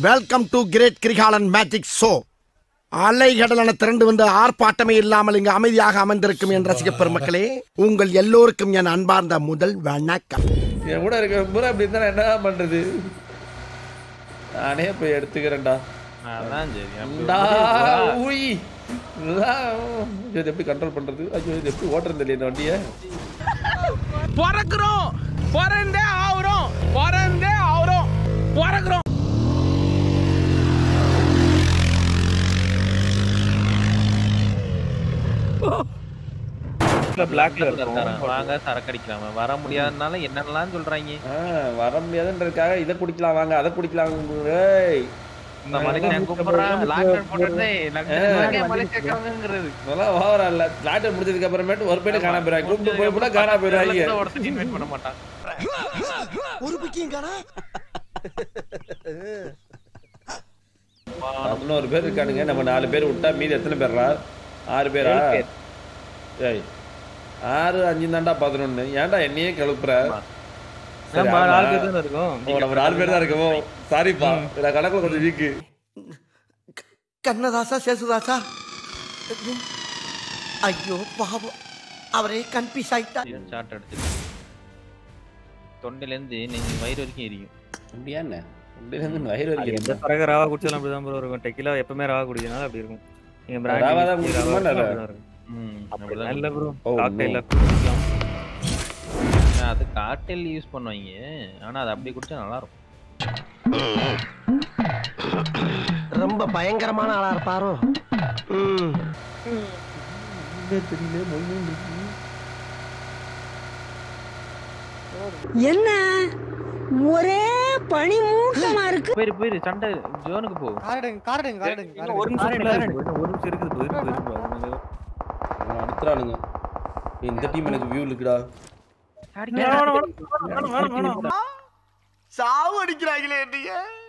Welcome to great Kirikalan magic show அலைகடலான திரண்டு வந்து ஆர்ப்பாட்டமே இல்லாமல் இங்கு அமைதியாக அமர்ந்திருக்கும் என் ரசிக பெருமக்களே உங்கள் எல்லோருக்கும் என் அன்பார்ந்த முதல் வணக்கம் என் கூட இருக்க பூரா அப்படி இருந்தா நான் என்ன பண்றது நானே போய் எடுத்துக்கிறேன்டா அதான் சரி அப்படி டா, விடு. உய். லா, இது எப்படி கண்ட்ரோல் பண்றது ஐயோ இது எப்படி ஓட்டுறது தெரியல இந்த வண்டியை பிறக்கிறோம் பிறந்தே ஆகுறோம் பிறந்தே ஆகுறோம் பிறக்கிறோம் பிளாக்ல இருக்காரன் வாங்க சரக்கு அடிக்கலாம வர முடியாதனால என்னென்னலாம் சொல்றாங்க ஆ, வர முடியாதுன்றதுக்காக இதை குடிக்கலாம் வாங்க அதை குடிக்கலாம் ஏய் இந்த மனுஷன் கூப்பிடுறான் லாக்டவுன் போடுறதே மனுஷங்கிறது இதெல்லாம் ஓவரா இல்ல லாட்டர் முடிச்சதுக்கு அப்புறமேட்டு ஒரு பேரு காணா போயிடுறாங்க கூப்பிட்டு போய் கூட காணா போயிடுறாங்க ஒருத்தர் இன்வைட் பண்ண மாட்டான் ஒரு பிக்கியும் காணா பதினோரு பேர் இருக்கானுங்க நம்ம நாலு பேர் விட்டா மீதி எத்தனை பேர்ரா ஆறு பேரா ஏய் ஆறு அஞ்சு தாண்டா பதினொன்னு ஏன்டா என்னையே கிளப்புற சரி, ஆமா. ஓ, நம்ம நாலு பேர் தான் இருக்கோம் சாரிப்பா நான் கணக்குல கொஞ்சம் வீக்கு கண்ணதாசா சேசுதாசா ஐயோ பாவம் அவரே கன்ஃபியூஸ் ஆயிட்டா ஷார்ட் எடுத்துட்டு தொண்டையில இருந்து நீங்க வயிறு வரைக்கும் எரியும் அப்படியா என்ன அப்படியே இருந்து வயிறு அது எந்த வரைக்கும் சரக்கு ராவா குடிச்சாலும் அப்படிதான் bro இருக்கும் டெக்கிலா எப்பவுமே ராவா குடிக்கிறனால அப்படி இருக்கும் நீங்க brandy ராவா தான் whisky, குடிக்குமா ராவா இல்ல? அப்படிதான் இருக்கும். ம், அப்படிலாம் அப்படிதான் இல்ல ப்ரோ Oh, காக்டெயில no. குடிக்கலாம் அது காக்டெயில் யூஸ் பண்ணுவாங்க ஆனா அது அப்படி குடிச்சா நல்லா இருக்கும் ரொம்ப பயங்கரமான ஆளா இருப்பாரோ ம் தெரியல மொழியும் இருக்கு என்ன ஒரே பனி மூட்டமா இருக்கு போயிரு போயிரு சண்டை ஜோனுக்கு போ இன்னும் ஒரு நிமிஷம் full ஆ இருக்கு bro. இன்னும் ஒரு நிமிஷம் இருக்குது bro. இருக்கு, இருக்கு bro. அது அவன் அடுத்துறானுங்க இந்த டீம் எனக்கு வியூ இருக்குடா சாவு அடிக்கிறாங்களே என்னைய